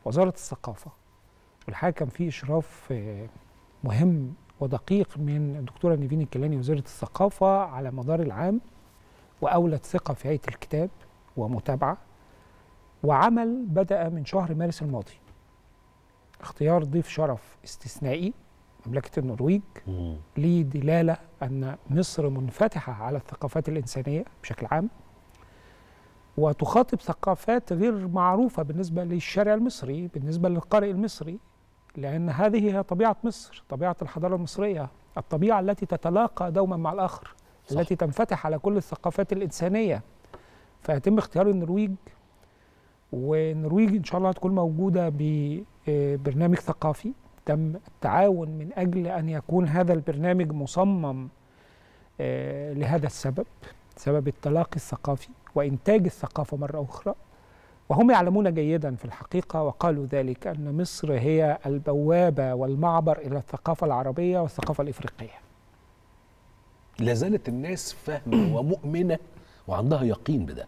وزاره الثقافه والحقيقه كان في اشراف مهم ودقيق من الدكتوره نيفين الكيلاني وزيره الثقافه على مدار العام واولت ثقه في هيئه الكتاب ومتابعه وعمل بدا من شهر مارس الماضي اختيار ضيف شرف استثنائي مملكه النرويج ليه دلاله ان مصر منفتحه على الثقافات الانسانيه بشكل عام وتخاطب ثقافات غير معروفه بالنسبه للشارع المصري بالنسبه للقارئ المصري لان هذه هي طبيعه مصر طبيعه الحضاره المصريه الطبيعه التي تتلاقى دوما مع الاخر صح. التي تنفتح على كل الثقافات الانسانيه فيتم اختيار النرويج والنرويج ان شاء الله هتكون موجوده ببرنامج ثقافي تم التعاون من اجل ان يكون هذا البرنامج مصمم لهذا السبب سبب التلاقي الثقافي وانتاج الثقافه مره اخرى وهم يعلمون جيدا في الحقيقه وقالوا ذلك ان مصر هي البوابه والمعبر الى الثقافه العربيه والثقافه الافريقيه. لا زالت الناس فاهمه ومؤمنه وعندها يقين بده.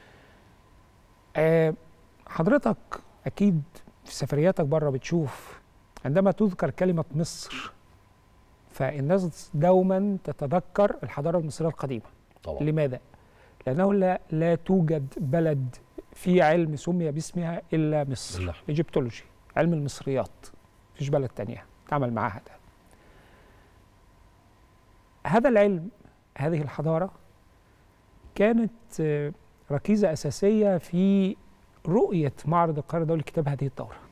أه حضرتك اكيد في سفرياتك بره بتشوف عندما تذكر كلمه مصر فالناس دوما تتذكر الحضاره المصريه القديمه. طبعا. لماذا؟ لانه لا, لا توجد بلد في علم سمي باسمها الا مصر الله. ايجيبتولوجي علم المصريات مفيش بلد تانية تعمل معاها ده هذا العلم هذه الحضاره كانت ركيزه اساسيه في رؤيه معرض القاهره الدولي لكتاب هذه الدوره